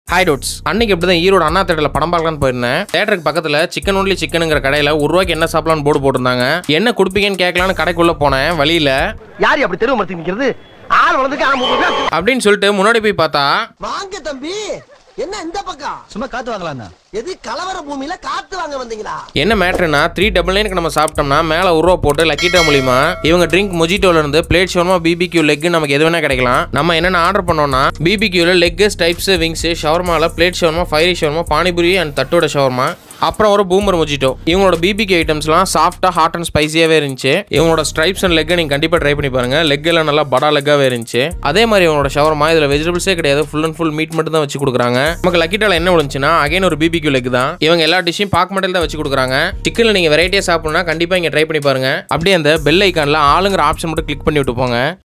hi toads அன்னைக்கு இப்படி தான் ஈரோடு அண்ணா தேட்டரில் படம் பார்க்கலான்னு போயிருந்தேன் தேட்டருக்கு பக்கத்தில் சிக்கன் ஒன்லி சிக்கனுங்கிற கடையில் ஒரு ரூபாய்க்கு என்ன சாப்பிடலாம்னு போர்டு போட்டிருந்தாங்க என்ன கொடுப்பீங்கன்னு கேட்கலான்னு கடைக்குள்ளே போனேன் வழியில் யார் அப்படி தெருவு மரத்துக்கு நிக்கிறது ஆள் வளர்ந்துக்கு ஆள் மூணு அப்படின்னு சொல்லிட்டு முன்னாடி போய் பார்த்தா வாங்க தம்பி என்ன இந்த பக்கம் சும்மா காத்து வாங்கலாம் எது கலவர பூமியில காத்து வாங்க வந்தீங்களா என்ன மேட்ருனா த்ரீ டபுள் நைனுக்கு நம்ம சாப்பிட்டோம்னா மேலே ஒரு ரூபா போட்டு லக்கிட்டா மூலியமா இவங்க ட்ரிங்க் மொஜிட்டோல இருந்து பிளேட் ஷவர்மா பிபிக்யூ லெக் நமக்கு எது வேணா கிடைக்கலாம் நம்ம என்னென்ன ஆர்டர் பண்ணோம்னா பிபிக்யூல லெக் ஸ்டைப்ஸ் விங்ஸ் ஷவர்மால plate shawarma fiery shawarma panipuri and தட்டோட ஷவர்மா அப்புறம் ஒரு பூமர் மொஜிட்டோ இவங்களோட பிபிக்கு ஐட்டம்ஸ்லாம் சாஃப்டாக ஹாட் அண்ட் ஸ்பைசியாகவே இருந்துச்சு இவங்களோட ஸ்ட்ரைப்ஸ் அண்ட் லெக்கை நீங்கள் கண்டிப்பாக ட்ரை பண்ணி பாருங்க லெக் எல்லாம் நல்லா படா லெக்காகவே இருந்துச்சு அதே மாதிரி இவங்களோட ஷவர்மா இதில் வெஜிடபிள்ஸே கிடையாது ஃபுல் அண்ட் ஃபுல் மீட் மட்டும் தான் வச்சு கொடுக்குறாங்க நமக்கு லக்கிட்டால என்ன விழுந்துச்சுன்னா அகைன் ஒரு பிபிக்கு லெக் தான் இவங்க எல்லா டிஷ்ஷையும் பாக் மட்டும் தான் வச்சு கொடுக்குறாங்க சிக்கனில் நீங்கள் வெரைட்டியாக சாப்பிடணும்னா கண்டிப்பாக இங்கே ட்ரை பண்ணி பாருங்க அப்படியே அந்த பெல் ஐக்கானில் ஆளுங்கிற ஆப்ஷன் மட்டும் கிளிக் பண்ணி விட்டு போங்க